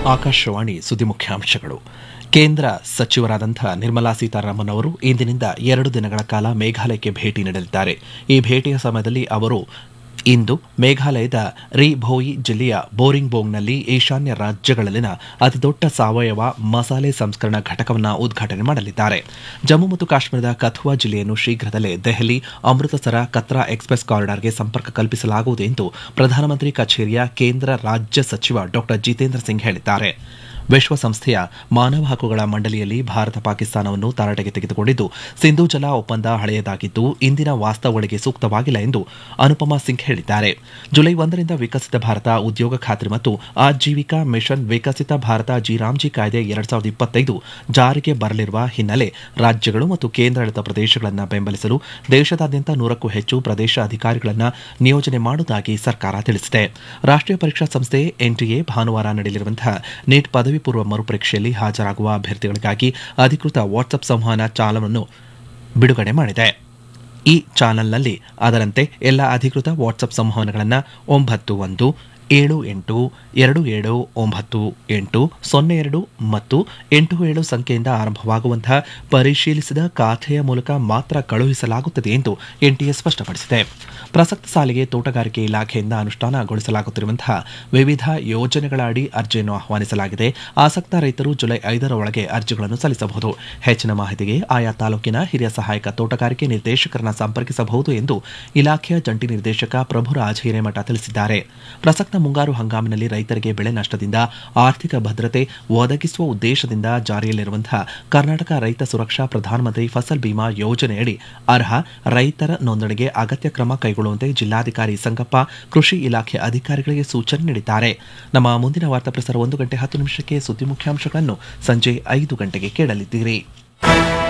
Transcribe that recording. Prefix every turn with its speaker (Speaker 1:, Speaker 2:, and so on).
Speaker 1: ಆಕಾಶವಾಣಿ ಸುದ್ದಿ ಮುಖ್ಯಾಂಶಗಳು ಕೇಂದ್ರ ಸಚಿವರಾದಂಥ ನಿರ್ಮಲಾ ಸೀತಾರಾಮನ್ ಅವರು ಇಂದಿನಿಂದ ಎರಡು ದಿನಗಳ ಕಾಲ ಮೇಘಾಲಯಕ್ಕೆ ಭೇಟಿ ನೀಡಲಿದ್ದಾರೆ ಈ ಭೇಟಿಯ ಸಮಯದಲ್ಲಿ ಅವರು ಇಂದು ಮೇಘಾಲಯದ ರಿ ಭೋಯಿ ಜಿಲ್ಲೆಯ ಬೋರಿಂಗ್ಬೋಂಗ್ನಲ್ಲಿ ಈಶಾನ್ಯ ರಾಜ್ಯಗಳಲ್ಲಿನ ಅತಿದೊಡ್ಡ ಸಾವಯವ ಮಸಾಲೆ ಸಂಸ್ಕರಣಾ ಘಟಕವನ್ನು ಉದ್ಘಾಟನೆ ಮಾಡಲಿದ್ದಾರೆ ಜಮ್ಮು ಮತ್ತು ಕಾಶ್ಮೀರದ ಕಥುವಾ ಜಿಲ್ಲೆಯನ್ನು ಶೀಘ್ರದಲ್ಲೇ ದೆಹಲಿ ಅಮೃತಸರ ಕತ್ರಾ ಎಕ್ಸ್ಪ್ರೆಸ್ ಕಾರಿಡಾರ್ಗೆ ಸಂಪರ್ಕ ಕಲ್ಪಿಸಲಾಗುವುದು ಎಂದು ಪ್ರಧಾನಮಂತ್ರಿ ಕಚೇರಿಯ ಕೇಂದ್ರ ರಾಜ್ಯ ಸಚಿವ ಡಾ ಜಿತೇಂದ್ರ ಸಿಂಗ್ ಹೇಳಿದ್ದಾರೆ ವಿಶ್ವಸಂಸ್ಥೆಯ ಮಾನವ ಹಕ್ಕುಗಳ ಮಂಡಳಿಯಲ್ಲಿ ಭಾರತ ಪಾಕಿಸ್ತಾನವನ್ನು ತಾರಾಟೆಗೆ ತೆಗೆದುಕೊಂಡಿದ್ದು ಸಿಂಧೂ ಜಲ ಒಪ್ಪಂದ ಹಳೆಯದಾಗಿದ್ದು ಇಂದಿನ ವಾಸ್ತವಗಳಿಗೆ ಸೂಕ್ತವಾಗಿಲ್ಲ ಎಂದು ಅನುಪಮಾ ಸಿಂಗ್ ಹೇಳಿದ್ದಾರೆ ಜುಲೈ ಒಂದರಿಂದ ವಿಕಸಿತ ಭಾರತ ಉದ್ಯೋಗ ಖಾತ್ರಿ ಮತ್ತು ಆಜೀವಿಕಾ ಮಿಷನ್ ವಿಕಸಿತ ಭಾರತ ಜಿರಾಮ್ಜಿ ಕಾಯ್ದೆ ಎರಡ್ ಸಾವಿರದ ಇಪ್ಪತ್ತೈದು ಜಾರಿಗೆ ಬರಲಿರುವ ಹಿನ್ನೆಲೆ ರಾಜ್ಯಗಳು ಮತ್ತು ಕೇಂದ್ರಾಡಳಿತ ಪ್ರದೇಶಗಳನ್ನು ಬೆಂಬಲಿಸಲು ದೇಶದಾದ್ಯಂತ ನೂರಕ್ಕೂ ಹೆಚ್ಚು ಪ್ರದೇಶ ಅಧಿಕಾರಿಗಳನ್ನು ನಿಯೋಜನೆ ಮಾಡುವುದಾಗಿ ಸರ್ಕಾರ ತಿಳಿಸಿದೆ ರಾಷ್ಟ್ರೀಯ ಪರೀಕ್ಷಾ ಸಂಸ್ಥೆ ಎನ್ಟಿಎ ಭಾನುವಾರ ನಡೆಯಲಿರುವಂತಹ ನೀಟ್ ಪದವಿ ಪೂರ್ವ ಮರುಪರೀಕ್ಷೆಯಲ್ಲಿ ಹಾಜರಾಗುವ ಅಭ್ಯರ್ಥಿಗಳಿಗಾಗಿ ಅಧಿಕೃತ ವಾಟ್ಸ್ಆಪ್ ಸಂವಹನ ಚಾಲವನ್ನು ಬಿಡುಗಡೆ ಮಾಡಿದೆ ಈ ಚಾನೆಲ್ನಲ್ಲಿ ಅದರಂತೆ ಎಲ್ಲ ಅಧಿಕೃತ ವಾಟ್ಸ್ಆಪ್ ಸಂವಹನಗಳನ್ನು ಒಂಬತ್ತು ಒಂದು ಏಳು ಎಂಟು ಎರಡು ಏಳು ಒಂಬತ್ತು ಎಂಟು ಸೊನ್ನೆ ಎರಡು ಮತ್ತು ಎಂಟು ಏಳು ಸಂಖ್ಯೆಯಿಂದ ಆರಂಭವಾಗುವಂತಹ ಪರಿಶೀಲಿಸಿದ ಖಾತೆಯ ಮೂಲಕ ಮಾತ್ರ ಕಳುಹಿಸಲಾಗುತ್ತದೆ ಎಂದು ಎನ್ಟಿಎ ಸ್ಪಷ್ಟಪಡಿಸಿದೆ ಪ್ರಸಕ್ತ ಸಾಲಿಗೆ ತೋಟಗಾರಿಕೆ ಇಲಾಖೆಯಿಂದ ಅನುಷ್ಠಾನಗೊಳಿಸಲಾಗುತ್ತಿರುವಂತಹ ವಿವಿಧ ಯೋಜನೆಗಳ ಅಡಿ ಅರ್ಜಿಯನ್ನು ಆಹ್ವಾನಿಸಲಾಗಿದೆ ಆಸಕ್ತ ರೈತರು ಜುಲೈ ಐದರ ಒಳಗೆ ಅರ್ಜಿಗಳನ್ನು ಸಲ್ಲಿಸಬಹುದು ಹೆಚ್ಚಿನ ಮಾಹಿತಿಗೆ ಆಯಾ ತಾಲೂಕಿನ ಹಿರಿಯ ಸಹಾಯಕ ತೋಟಗಾರಿಕೆ ನಿರ್ದೇಶಕರನ್ನ ಸಂಪರ್ಕಿಸಬಹುದು ಎಂದು ಇಲಾಖೆಯ ಜಂಟಿ ನಿರ್ದೇಶಕ ಪ್ರಭುರಾಜ್ ಹಿರೇಮಠ ತಿಳಿಸಿದ್ದಾರೆ ಪ್ರಸಕ್ತ ಮುಂಗಾರು ಹಂಗಾಮಿನಲ್ಲಿ ರೈತರಿಗೆ ಬೆಳೆ ನಷ್ಟದಿಂದ ಆರ್ಥಿಕ ಭದ್ರತೆ ಒದಗಿಸುವ ಉದ್ದೇಶದಿಂದ ಜಾರಿಯಲ್ಲಿರುವಂತಹ ಕರ್ನಾಟಕ ರೈತ ಸುರಕ್ಷಾ ಪ್ರಧಾನಮಂತ್ರಿ ಫಸಲ್ ಬಿಮಾ ಯೋಜನೆಯಡಿ ಅರ್ಹ ರೈತರ ನೋಂದಣಿಗೆ ಅಗತ್ಯ ಕ್ರಮ ಕೈಗೊಳ್ಳುವಂತೆ ಜಿಲ್ಲಾಧಿಕಾರಿ ಸಂಗಪ್ಪ ಕೃಷಿ ಇಲಾಖೆ ಅಧಿಕಾರಿಗಳಿಗೆ ಸೂಚನೆ ನೀಡಿದ್ದಾರೆ ನಮ್ಮ ಮುಂದಿನ ವಾರ್ತಾ ಪ್ರಸಾರ ಒಂದು ಗಂಟೆ ಹತ್ತು ನಿಮಿಷಕ್ಕೆ ಸುದ್ದಿ ಮುಖ್ಯಾಂಶಗಳನ್ನು ಸಂಜೆ ಐದು ಗಂಟೆಗೆ ಕೇಳಲಿದ್ದೀರಿ